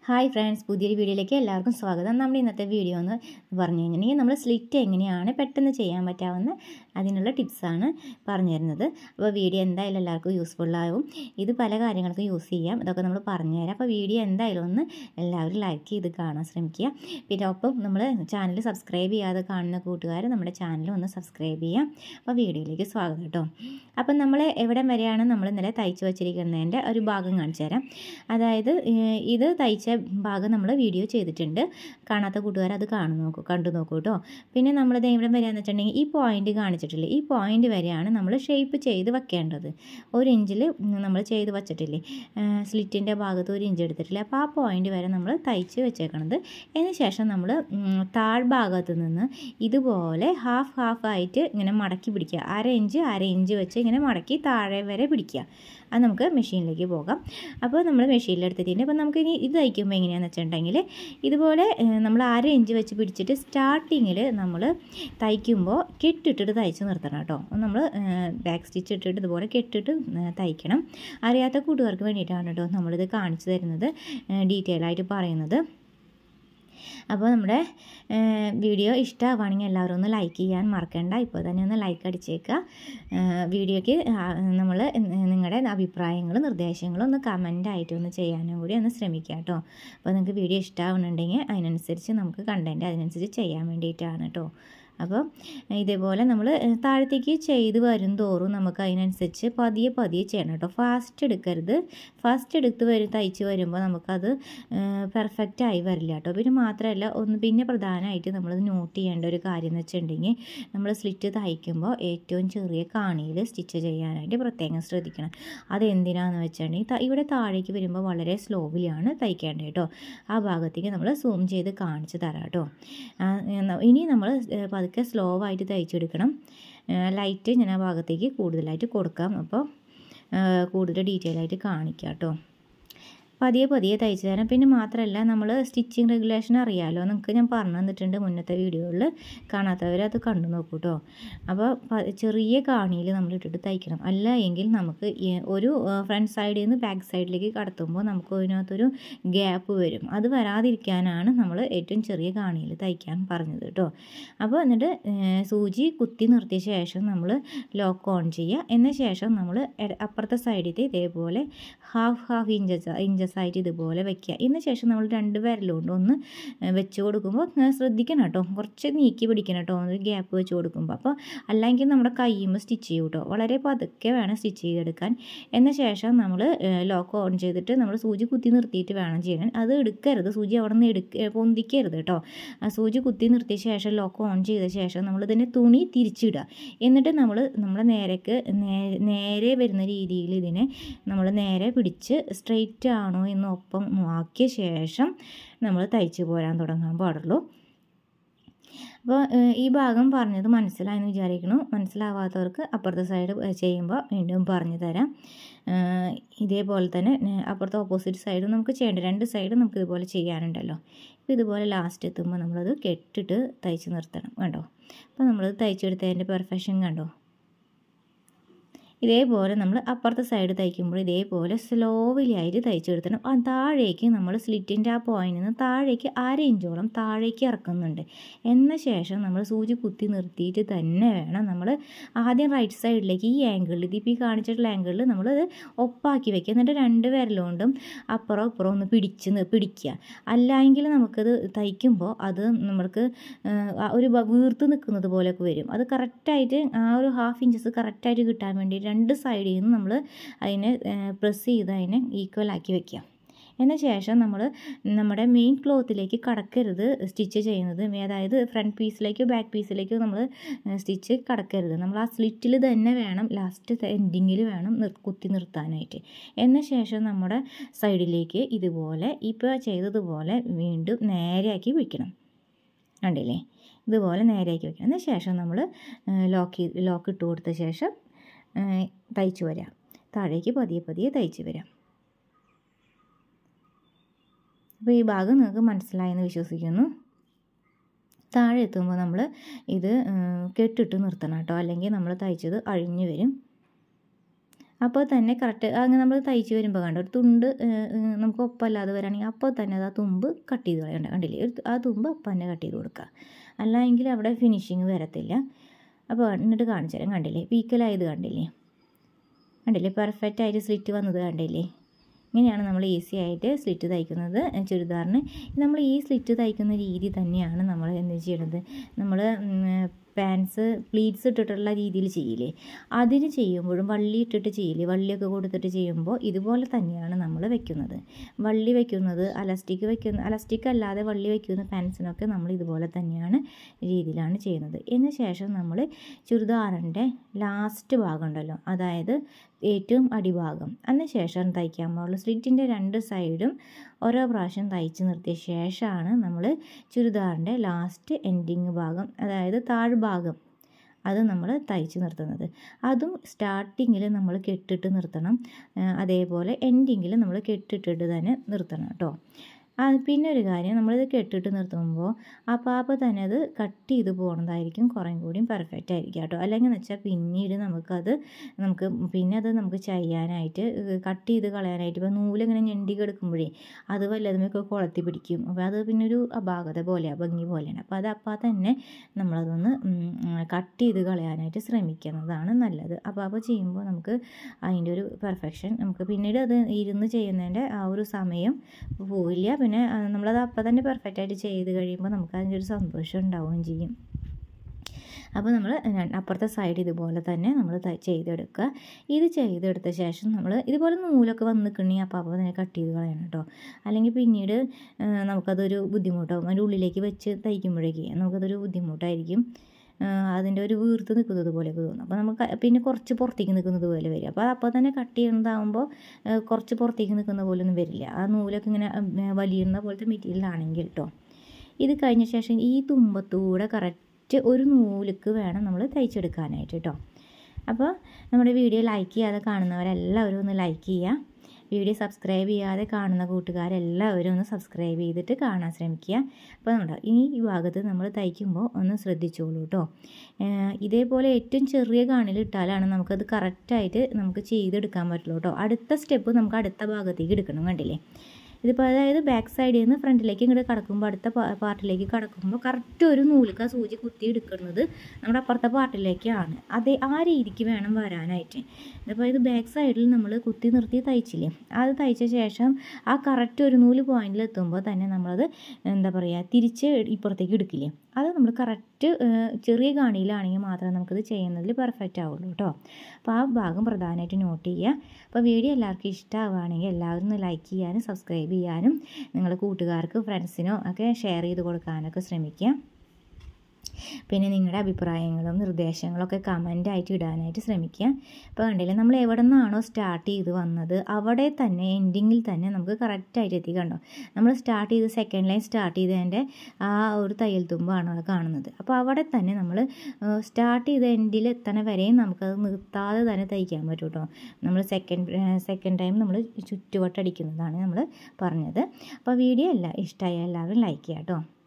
hi friends പുതിയൊരു വീഡിയോയിലേക്ക് എല്ലാവർക്കും സ്വാഗതം നമ്മുടെ ഇന്നത്തെ വീഡിയോ എന്ന് പറഞ്ഞു കഴിഞ്ഞിട്ടുണ്ടെങ്കിൽ നമ്മൾ സ്ലിറ്റ് എങ്ങനെയാണ് പെട്ടെന്ന് ചെയ്യാൻ പറ്റാവുന്ന അതിനുള്ള ടിപ്സാണ് പറഞ്ഞു തരുന്നത് അപ്പോൾ വീഡിയോ എന്തായാലും എല്ലാവർക്കും യൂസ്ഫുള്ളാവും ഇത് പല കാര്യങ്ങൾക്കും യൂസ് ചെയ്യാം ഇതൊക്കെ നമ്മൾ പറഞ്ഞു തരാം അപ്പോൾ വീഡിയോ എന്തായാലും ഒന്ന് എല്ലാവരും ലൈക്ക് ചെയ്ത് കാണാൻ ശ്രമിക്കുക പിന്നെ ഒപ്പം നമ്മൾ ചാനൽ സബ്സ്ക്രൈബ് ചെയ്യാതെ കാണുന്ന കൂട്ടുകാർ നമ്മുടെ ചാനൽ ഒന്ന് സബ്സ്ക്രൈബ് ചെയ്യാം അപ്പോൾ വീഡിയോയിലേക്ക് സ്വാഗതം കേട്ടോ അപ്പം നമ്മൾ എവിടം വരെയാണ് നമ്മൾ ഇന്നലെ തയ്ച്ചു വച്ചിരിക്കുന്നതിൻ്റെ ഒരു ഭാഗം കാണിച്ചു തരാം അതായത് ഏഹ്, ഇത് തയ്ച്ച ഭാഗം നമ്മൾ വീഡിയോ ചെയ്തിട്ടുണ്ട് കാണാത്ത കൂട്ടുകാർ അത് കാണു നോക്കൂ കണ്ടു നോക്കൂ കേട്ടോ പിന്നെ നമ്മൾ ഇത് എവിടെ വരെയാന്ന് വെച്ചിട്ടുണ്ടെങ്കിൽ ഈ പോയിന്റ് കാണിച്ചിട്ടില്ലേ ഈ പോയിന്റ് വരെയാണ് നമ്മൾ ഷേപ്പ് ചെയ്ത് വെക്കേണ്ടത് ഒരു ഇഞ്ചിൽ നമ്മൾ ചെയ്ത് വച്ചിട്ടില്ലേ സ്ലിറ്റിൻ്റെ ഭാഗത്ത് ഒരു ഇഞ്ച് എടുത്തിട്ടില്ലേ അപ്പോൾ ആ പോയിന്റ് വരെ നമ്മൾ തയ്ച്ച് വെച്ചേക്കണത് അതിന് ശേഷം നമ്മൾ താഴ്ഭാഗത്ത് നിന്ന് ഇതുപോലെ ഹാഫ് ഹാഫ് ആയിട്ട് ഇങ്ങനെ മടക്കി പിടിക്കുക അര ഇഞ്ച് അര ഇഞ്ച് വെച്ച് ഇങ്ങനെ മടക്കി താഴെ വരെ പിടിക്കുക അത് നമുക്ക് മെഷീനിലേക്ക് പോകാം അപ്പോൾ നമ്മൾ മെഷീനിലെടുത്തിട്ടുണ്ട് അപ്പോൾ നമുക്ക് ഇനി ഇത് തയ്ക്കുമ്പോൾ എങ്ങനെയാണെന്ന് വെച്ചിട്ടുണ്ടെങ്കിൽ ഇതുപോലെ ഏഹ്, നമ്മൾ അര ഇഞ്ച് വെച്ച് പിടിച്ചിട്ട് സ്റ്റാർട്ടിങ്ങിൽ നമ്മൾ തയ്ക്കുമ്പോൾ കെട്ടിട്ടിട്ട് തയ്ച്ച് നിർത്തണം കേട്ടോ നമ്മൾ ബാക്ക് സ്റ്റിച്ച് ഇട്ടിട്ട് ഇതുപോലെ കെട്ടിട്ട് ഏഹ്, തയ്ക്കണം അറിയാത്ത കൂട്ടുകാർക്ക് വേണ്ടിയിട്ടാണ് കേട്ടോ നമ്മളിത് കാണിച്ചു തരുന്നത് ഡീറ്റെയിൽ ആയിട്ട് പറയുന്നത് അപ്പോൾ നമ്മുടെ ഏഹ്, വീഡിയോ ഇഷ്ടമാവുകയാണെങ്കിൽ എല്ലാവരും ഒന്ന് ലൈക്ക് ചെയ്യാൻ മറക്കണ്ട ഇപ്പോൾ തന്നെ ഒന്ന് ലൈക്ക് അടിച്ചേക്കുക ഏഹ്, വീഡിയോയ്ക്ക് നമ്മൾ നിങ്ങളുടെ അഭിപ്രായങ്ങൾ നിർദ്ദേശങ്ങളും ഒന്ന് കമൻ്റായിട്ട് ഒന്ന് ചെയ്യാനും കൂടി ഒന്ന് ശ്രമിക്കുക കേട്ടോ അപ്പോൾ നിങ്ങൾക്ക് വീഡിയോ ഇഷ്ടമാവുന്നുണ്ടെങ്കിൽ അതിനനുസരിച്ച് നമുക്ക് കണ്ടൻറ്റ് അതിനനുസരിച്ച് ചെയ്യാൻ വേണ്ടിയിട്ടാണ് കേട്ടോ അപ്പോൾ ഇതേപോലെ നമ്മൾ താഴത്തേക്ക് ചെയ്ത് വരും തോറും നമുക്ക് അതിനനുസരിച്ച് പതിയെ പതിയെ ചെയ്യണം കേട്ടോ ഫാസ്റ്റ് എടുക്കരുത് ഫാസ്റ്റ് എടുത്ത് വരും തയ്ച്ച് വരുമ്പോൾ നമുക്കത് പെർഫെക്റ്റ് ആയി വരില്ല കേട്ടോ പിന്നെ മാത്രമല്ല ഒന്ന് പിന്നെ പ്രധാനമായിട്ട് നമ്മളത് നോട്ട് ചെയ്യേണ്ട ഒരു കാര്യം എന്ന് വെച്ചിട്ടുണ്ടെങ്കിൽ നമ്മൾ സ്ലിറ്റ് തയ്ക്കുമ്പോൾ ഏറ്റവും ചെറിയ കാണിയിൽ സ്റ്റിച്ച് ചെയ്യാനായിട്ട് പ്രത്യേകം ശ്രദ്ധിക്കണം അതെന്തിനാന്ന് വെച്ചിട്ടുണ്ടെങ്കിൽ ത- ഇവിടെ താഴേക്ക് വരുമ്പോൾ വളരെ സ്ലോവിലാണ് തയ്ക്കേണ്ടത് കേട്ടോ ആ ഭാഗത്തേക്ക് നമ്മൾ സൂം ചെയ്ത് കാണിച്ച് തരാം കേട്ടോ ആ, എന്ന- ഇനി നമ്മൾ പതുക്കെ സ്ലോ ആയിട്ട് തയ്ച്ചെടുക്കണം ലൈറ്റ് ഞാൻ ആ ഭാഗത്തേക്ക് കൂടുതലായിട്ട് കൊടുക്കാം അപ്പോൾ കൂടുതൽ ഡീറ്റെയിൽ ആയിട്ട് കാണിക്കാം കേട്ടോ പതിയെ പതിയെ തയ്ച്ചു തരാം പിന്നെ മാത്രമല്ല നമ്മൾ സ്റ്റിച്ചിങ് റെഗുലേഷൻ അറിയാമല്ലോ നിങ്ങൾക്ക് ഞാൻ പറഞ്ഞു തന്നിട്ടുണ്ട് മുന്നത്തെ വീഡിയോയിൽ കാണാത്തവർ അത് കണ്ടു നോക്കൂ കേട്ടോ അപ്പോൾ പ- ചെറിയ കാണിയിൽ നമ്മൾ ഇട്ടിട്ട് തയ്ക്കണം അല്ല എങ്കിൽ നമുക്ക് ഈ ഒരു ഫ്രണ്ട് സൈഡിൽ നിന്ന് ബാക്ക് സൈഡിലേക്ക് കടത്തുമ്പോൾ നമുക്ക് അതിനകത്തൊരു ഗ്യാപ്പ് വരും അത് വരാതിരിക്കാനാണ് നമ്മൾ ഏറ്റവും ചെറിയ കാണിയിൽ തയ്ക്കാൻ പറഞ്ഞത് കേട്ടോ അപ്പോൾ എന്നിട്ട് ഏഹ്, സൂചി കുത്തി നിർത്തിയ ശേഷം നമ്മൾ ലോക്ക് ഓൺ ചെയ്യുക എന്ന ശേഷം നമ്മൾ അപ്പുറത്തെ സൈഡിൽ ഇതേപോലെ ഹാഫ് ഹാഫ് ഇഞ്ചസ് ഇഞ്ചസ് ആയിട്ട് ഇതുപോലെ വെക്കുക ഇതിന് ശേഷം നമ്മൾ രണ്ട് വിരലുകൊണ്ട് ഒന്ന് ഏഹ്, വെച്ച് കൊടുക്കുമ്പോൾ ഏഹ്, ശ്രദ്ധിക്കണം കേട്ടോ കുറച്ച് നീക്കി പിടിക്കണം കേട്ടോ ഒരു ഗ്യാപ്പ് വെച്ച് കൊടുക്കുമ്പോൾ അപ്പോൾ അല്ലെങ്കിൽ നമ്മുടെ കയ്യുമ്പോൾ സ്റ്റിച്ച് ചെയ്യും കേട്ടോ വളരെ പതുക്കെ വേണം സ്റ്റിച്ച് ചെയ്തെടുക്കാൻ എന്ന ശേഷം നമ്മൾ ലോക്ക് ഓൺ ചെയ്തിട്ട് നമ്മൾ സൂചി കുത്തി നിർത്തിയിട്ട് വേണം ചെയ്യാൻ അത് എടുക്കരുത് സൂചി അവിടെ നിന്ന് എടുക്ക പൊന്തിക്കരുത് കേട്ടോ ആ സൂചി കുത്തി നിർത്തിയ ശേഷം ലോക്ക് ഓൺ ചെയ്ത ശേഷം നമ്മൾ ഇതിനെ തുണി തിരിച്ചിടുക എന്നിട്ട് നമ്മൾ നമ്മുടെ നേരക്ക് നേ- നേരെ വരുന്ന രീതിയിൽ ഇതിനെ നമ്മൾ നേരെ പിടിച്ച് സ്ട്രെയിറ്റ് ആണോ എന്ന് ഒപ്പം ആക്കിയ ശേഷം നമ്മൾ തയ്ച്ചു പോരാൻ തുടങ്ങാൻ പാടുള്ളൂ അപ്പോൾ ഏഹ്, ഈ ഭാഗം പറഞ്ഞത് മനസ്സിലായെന്ന് വിചാരിക്കുന്നു മനസ്സിലാവാത്തവർക്ക് അപ്പുറത്തെ സൈഡ് ചെയ്യുമ്പോൾ വീണ്ടും പറഞ്ഞു തരാം ഏഹ്, ഇതേപോലെ തന്നെ ഏഹ്, അപ്പുറത്തെ ഓപ്പോസിറ്റ് സൈഡും നമുക്ക് ചെയ്യേണ്ട രണ്ട് സൈഡും നമുക്ക് ഇതുപോലെ ചെയ്യാനുണ്ടല്ലോ അപ്പോൾ ഇതുപോലെ ലാസ്റ്റ് എത്തുമ്പോൾ നമ്മളത് കെട്ടിട്ട് തയ്ച്ച് നിർത്തണം കണ്ടോ അപ്പോൾ നമ്മളത് തയ്ച്ചെടുത്തതിൻ്റെ പെർഫെക്ഷൻ കണ്ടോ ഇതേപോലെ നമ്മൾ അപ്പുറത്തെ സൈഡ് തയ്ക്കുമ്പോൾ ഇതേപോലെ സ്ലോവിലി ആയിട്ട് തയ്ച്ചെടുത്തണം ആ താഴേക്ക് നമ്മൾ സ്ലിറ്റിൻ്റെ ആ പോയിന്റിൽ നിന്ന് താഴേക്ക് അര ഇഞ്ചോളം താഴേക്ക് ഇറക്കുന്നുണ്ട് എന്ന ശേഷം നമ്മൾ സൂചി കുത്തി നിർത്തിയിട്ട് തന്നെ വേണം നമ്മൾ ആദ്യം റൈറ്റ് സൈഡിലേക്ക് ഈ ആംഗിളിൽ ഇതിപ്പോൾ ഈ കാണിച്ചിട്ടുള്ള ആംഗിളിൽ നമ്മളത് ഒപ്പാക്കി വെക്കുക എന്നിട്ട് രണ്ട് വിരലുകൊണ്ടും അപ്പുറം ഇപ്പുറം ഒന്ന് പിടിച്ച് നി- പിടിക്കുക അല്ലെങ്കിൽ നമുക്കത് തയ്ക്കുമ്പോൾ അത് നമ്മൾക്ക് ആ, ഒരു ബ- വീർത്ത് നിൽക്കുന്നത് പോലെയൊക്കെ വരും അത് കറക്റ്റായിട്ട് ആ ഒരു ഹാഫ് ഇഞ്ചസ് കറക്റ്റായിട്ട് കിട്ടാൻ വേണ്ടി രണ്ട് സൈഡിൽ നിന്ന് നമ്മൾ അതിനെ പ്രസ് ചെയ്ത് അതിനെ ഈക്വൽ ആക്കി വെക്കുക എന്ന ശേഷം നമ്മൾ നമ്മുടെ മെയിൻ ക്ലോത്തിലേക്ക് കടക്കരുത് സ്റ്റിച്ച് ചെയ്യുന്നത് അതായത് ഫ്രണ്ട് പീസിലേക്കോ ബാക്ക് പീസിലേക്കോ നമ്മൾ സ്റ്റിച്ച് കടക്കരുത് നമ്മൾ ആ സ്ലിറ്റിൽ തന്നെ വേണം ലാസ്റ്റ് എൻഡിങ്ങിൽ വേണം നിർ കുത്തി നിർത്താനായിട്ട് എന്ന ശേഷം നമ്മുടെ സൈഡിലേക്ക് ഇതുപോലെ ഇപ്പോൾ ചെയ്തതുപോലെ വീണ്ടും നേരെയാക്കി വയ്ക്കണം കണ്ടില്ലേ ഇതുപോലെ നേരെയാക്കി വെക്കണം എന്ന ശേഷം നമ്മൾ ലോക്ക് ലോക്ക് ഇട്ട് കൊടുത്ത ശേഷം ഏഹ്, തയ്ച്ച് വരാം താഴേക്ക് പതിയെ പതിയെ തയ്ച്ച് വരാം അപ്പോൾ ഈ ഭാഗം നിങ്ങൾക്ക് മനസ്സിലായെന്ന് വിശ്വസിക്കുന്നു താഴെ എത്തുമ്പോൾ നമ്മൾ ഇത് ഏഹ്, കെട്ടിട്ട് നിർത്തണം കേട്ടോ അല്ലെങ്കിൽ നമ്മൾ തയ്ച്ചത് അഴിഞ്ഞു വരും അപ്പോൾ തന്നെ കറക്റ്റ് അങ്ങനെ നമ്മൾ തയ്ച്ച് വരുമ്പോൾ കണ്ടോ ഒരു തുണ്ട് നമുക്ക് ഒപ്പമല്ലാതെ വരാണെങ്കിൽ അപ്പോൾ തന്നെ അത് ആ തുമ്പ് കട്ട് ചെയ്ത് കളയണ്ട കണ്ടില്ലേ ഒരു ആ തുമ്പ് അപ്പം തന്നെ കട്ട് ചെയ്ത് കൊടുക്കുക അല്ലെങ്കിൽ അവിടെ ഫിനിഷിങ് വരത്തില്ല അപ്പോൾ എന്നിട്ട് കാണിച്ചു തരാം കണ്ടില്ലേ പീക്കലായത് കണ്ടില്ലേ കണ്ടില്ലേ പെർഫെക്റ്റ് ആയിട്ട് സ്ലിറ്റ് വന്നത് കണ്ടില്ലേ ഇങ്ങനെയാണ് നമ്മൾ ഈസി ആയിട്ട് സ്ലിറ്റ് തയ്ക്കുന്നത് ചുരിദാറിന് നമ്മൾ ഈ സ്ലിറ്റ് തയ്ക്കുന്ന രീതി തന്നെയാണ് നമ്മൾ എന്ത് ചെയ്യണത് നമ്മൾ പാൻസ് പ്ലീറ്റ്സ് ഇട്ടിട്ടുള്ള രീതിയിൽ ചെയ്യില്ലേ അതിന് ചെയ്യുമ്പോഴും വള്ളി ഇട്ടിട്ട് ചെയ്യില്ലേ വള്ളിയൊക്കെ കൊടുത്തിട്ട് ചെയ്യുമ്പോൾ ഇതുപോലെ തന്നെയാണ് നമ്മൾ വെക്കുന്നത് വള്ളി വെക്കുന്നത് അലസ്റ്റിക് വെക്കുന്ന അലസ്റ്റിക് അല്ലാതെ വള്ളി വെക്കുന്ന പാൻസിനൊക്കെ നമ്മൾ ഇതുപോലെ തന്നെയാണ് രീതിയിലാണ് ചെയ്യുന്നത് ഇതിന് ശേഷം നമ്മൾ ചുരിദാറിൻ്റെ ലാസ്റ്റ് ഭാഗം ഉണ്ടല്ലോ അതായത് ഏറ്റവും അടിഭാഗം അതിന് ശേഷം തയ്ക്കാൻ പാടുള്ളൂ സ്ലിറ്റിൻ്റെ രണ്ട് സൈഡും ഓരോ പ്രാവശ്യം തയ്ച്ച് നിർത്തിയ ശേഷമാണ് നമ്മൾ ചുരിദാറിൻ്റെ ലാസ്റ്റ് എൻഡിങ് ഭാഗം അതായത് താഴ്ഭാഗം അത് നമ്മൾ തയ്ച്ച് നിർത്തുന്നത് അതും സ്റ്റാർട്ടിങ്ങിൽ നമ്മൾ കെട്ടിട്ട് നിർത്തണം അതേപോലെ എൻഡിങ്ങിൽ നമ്മൾ കെട്ടിട്ടിട്ട് തന്നെ നിർത്തണം കേട്ടോ പിന്നെ ഒരു കാര്യം നമ്മളിത് കെട്ടിട്ട് നിർത്തുമ്പോൾ ആ പാപ്പ തന്നെ അത് കട്ട് ചെയ്ത് പോകുന്നതായിരിക്കും കുറേ കൂടിയും പെർഫെക്റ്റ് ആയിരിക്കും കേട്ടോ അല്ലെങ്കിൽ എന്ന് വെച്ചാൽ പിന്നീട് നമുക്കത് നമുക്ക് പിന്നെ അത് നമുക്ക് ചെയ്യാനായിട്ട് കട്ട് ചെയ്ത് കളയാനായിട്ട് ഇപ്പോൾ നൂലിങ്ങനെ ഞെണ്ടി കിടക്കുമ്പോഴേ അത് വല്ലതുമൊക്കെ കുളത്തി പിടിക്കും അപ്പോൾ അത് പിന്നെ ഒരു അപാകത പോലെയാണ് ഭംഗി പോലെയാണ് അപ്പോൾ അത് അപ്പം തന്നെ നമ്മളതൊന്ന് കട്ട് ചെയ്ത് കളയാനായിട്ട് ശ്രമിക്കുന്നതാണ് നല്ലത് അപ്പോൾ അപ്പോൾ ചെയ്യുമ്പോൾ നമുക്ക് അതിൻ്റെ ഒരു പെർഫെക്ഷൻ നമുക്ക് പിന്നീട് അത് ഇരുന്ന് ചെയ്യുന്നതിൻ്റെ ആ ഒരു സമയം പോയില്ല പിന്നെ നമ്മളത് അപ്പം തന്നെ പെർഫെക്റ്റ് ആയിട്ട് ചെയ്ത് കഴിയുമ്പോൾ നമുക്ക് അതിൻ്റെ ഒരു സന്തോഷം ഉണ്ടാവുകയും ചെയ്യും അപ്പോൾ നമ്മൾ അപ്പുറത്തെ സൈഡ് ഇതുപോലെ തന്നെ നമ്മൾ ചെയ്തെടുക്കുക ഇത് ചെയ്തെടുത്ത ശേഷം നമ്മൾ ഇതുപോലെ നൂലൊക്കെ വന്ന് നിൽക്കണമെങ്കിൽ അപ്പോൾ അപ്പോൾ തന്നെ കട്ട് ചെയ്ത് കളയണം കേട്ടോ അല്ലെങ്കിൽ പിന്നീട് നമുക്കതൊരു ബുദ്ധിമുട്ടാവും അതിൻ്റെ ഉള്ളിലേക്ക് വെച്ച് തയ്ക്കുമ്പോഴേക്ക് നമുക്കതൊരു ബുദ്ധിമുട്ടായിരിക്കും അതിൻ്റെ ഒരു വീർത്ത് നിൽക്കുന്നത് പോലെയൊക്കെ തോന്നും അപ്പോൾ നമുക്ക് പിന്നെ കുറച്ച് പുറത്തേക്ക് നിൽക്കുന്നത് പോലെ വരും അപ്പോൾ അപ്പോൾ തന്നെ കട്ട് ചെയ്യുന്നതാകുമ്പോൾ കുറച്ച് പുറത്തേക്ക് നിൽക്കുന്ന പോലെ ഒന്നും വരില്ല ആ നൂലൊക്കെ ഇങ്ങനെ വലിയുന്ന പോലത്തെ മെറ്റീരിയലാണെങ്കിൽ കേട്ടോ ഇത് കഴിഞ്ഞ ശേഷം ഈ തുമ്പത്തൂടെ കറക്റ്റ് ഒരു നൂലുക്ക് വേണം നമ്മൾ തയ്ച്ചെടുക്കാനായിട്ട് കേട്ടോ അപ്പോൾ നമ്മുടെ വീഡിയോ ലൈക്ക് ചെയ്യാതെ കാണുന്നവരെല്ലാവരും ഒന്ന് ലൈക്ക് ചെയ്യുക വീഡിയോ സബ്സ്ക്രൈബ് ചെയ്യാതെ കാണുന്ന കൂട്ടുകാരെല്ലാവരും ഒന്ന് സബ്സ്ക്രൈബ് ചെയ്തിട്ട് കാണാൻ ശ്രമിക്കുക അപ്പോൾ നമ്മുടെ ഇനി ഈ ഭാഗത്ത് നമ്മൾ തയ്ക്കുമ്പോൾ ഒന്ന് ശ്രദ്ധിച്ചോളൂ കേട്ടോ ഇതേപോലെ ഏറ്റവും ചെറിയ കാണിൽ ഇട്ടാലാണ് നമുക്കത് കറക്റ്റായിട്ട് നമുക്ക് ചെയ്തെടുക്കാൻ പറ്റുള്ളൂ കേട്ടോ അടുത്ത സ്റ്റെപ്പ് നമുക്ക് അടുത്ത ഭാഗത്തേക്ക് എടുക്കണം കണ്ടില്ലേ ഇതിപ്പോൾ അതായത് ബാക്ക് സൈഡിൽ നിന്ന് ഫ്രണ്ടിലേക്ക് ഇങ്ങോട്ട് കടക്കുമ്പോൾ അടുത്ത പാർട്ടിലേക്ക് കടക്കുമ്പോൾ കറക്റ്റ് ഒരു നൂലുക്ക സൂചി കുത്തി എടുക്കുന്നത് നമ്മുടെ അപ്പുറത്തെ പാർട്ടിലേക്കാണ് അതേ ആ രീതിക്ക് വേണം വരാനായിട്ട് ഇതിപ്പോൾ ഇത് ബാക്ക് സൈഡിൽ നമ്മൾ കുത്തി നിർത്തി തയ്ച്ചില്ലേ അത് തയ്ച്ച ശേഷം ആ കറക്റ്റ് ഒരു നൂല് പോയിന്റിൽ എത്തുമ്പോൾ തന്നെ നമ്മളത് എന്താ പറയുക തിരിച്ച് ഇപ്പുറത്തേക്ക് എടുക്കില്ലേ അത് നമ്മൾ കറക്റ്റ് ചെറിയ കാണിയിലാണെങ്കിൽ മാത്രമേ നമുക്കത് ചെയ്യുന്നതിൽ പെർഫെക്റ്റ് ആവുള്ളൂ കേട്ടോ അപ്പോൾ ആ ഭാഗം പ്രധാനമായിട്ട് നോട്ട് ചെയ്യുക അപ്പോൾ വീഡിയോ എല്ലാവർക്കും ഇഷ്ടമാവുകയാണെങ്കിൽ എല്ലാവരും ഒന്ന് ലൈക്ക് ചെയ്യാനും സബ്സ്ക്രൈബ് ചെയ്യാനും നിങ്ങളുടെ കൂട്ടുകാർക്ക് ഫ്രണ്ട്സിനോ ഒക്കെ ഷെയർ ചെയ്ത് കൊടുക്കാനൊക്കെ ശ്രമിക്കുക പിന്നെ നിങ്ങളുടെ അഭിപ്രായങ്ങളും നിർദ്ദേശങ്ങളൊക്കെ കമൻ്റായിട്ട് ഇടാനായിട്ട് ശ്രമിക്കുക അപ്പോൾ കണ്ടില്ലേ നമ്മൾ എവിടെ നിന്നാണോ സ്റ്റാർട്ട് ചെയ്ത് വന്നത് അവിടെ തന്നെ എൻഡിങ്ങിൽ തന്നെ നമുക്ക് കറക്റ്റായിട്ട് എത്തി കണ്ടോ നമ്മൾ സ്റ്റാർട്ട് ചെയ്ത് സെക്കൻഡ് ലൈൻ സ്റ്റാർട്ട് ചെയ്തതിൻ്റെ ആ ഒരു തയ്യൽ തുമ്പാണ് അത് കാണുന്നത് അപ്പോൾ അവിടെ തന്നെ നമ്മൾ സ്റ്റാർട്ട് ചെയ്ത് എൻഡിൽ എത്തണ വരെയും നമുക്കത് നിർത്താതെ തന്നെ തയ്ക്കാൻ പറ്റും കേട്ടോ നമ്മൾ സെക്കൻഡ് സെക്കൻഡ് ടൈം നമ്മൾ ചുറ്റുവട്ടടിക്കുന്നതാണ് നമ്മൾ പറഞ്ഞത് അപ്പോൾ വീഡിയോ എല്ലാം ഇഷ്ടമായ എല്ലാവരും ലൈക്ക് ചെയ്യാം കേട്ടോ